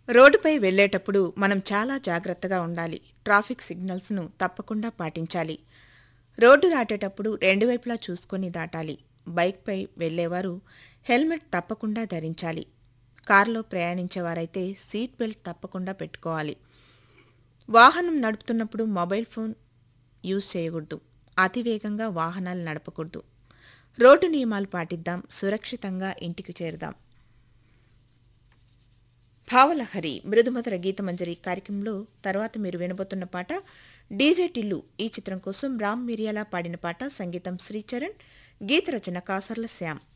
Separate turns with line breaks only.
రోడ్డుపై వెళ్ళేటప్పుడు మనం చాలా జాగ్రత్తగా ఉండాలి ట్రాఫిక్ సిగ్నల్స్ను తప్పకుండా పాటించాలి రోడ్డు దాటేటప్పుడు రెండు వైపులా చూసుకొని దాటాలి బైక్పై వెళ్ళేవారు హెల్మెట్ తప్పకుండా ధరించాలి కారులో ప్రయాణించేవారైతే సీట్ బెల్ట్ తప్పకుండా పెట్టుకోవాలి వాహనం నడుపుతున్నప్పుడు మొబైల్ ఫోన్ యూజ్ చేయకూడదు అతివేగంగా వాహనాలు నడపకూడదు రోడ్డు నియమాలు పాటిద్దాం సురక్షితంగా ఇంటికి చేరుదాం భావలహరి మృదుమధుర గీతమంజరి కార్యక్రమంలో తర్వాత మీరు వినబోతున్న పాట డీజే టిల్లు ఈ చిత్రం కోసం రామ్ మిరియాలా పాడిన పాట సంగీతం శ్రీచరణ్ గీత రచన కాసర్ల శ్యామ్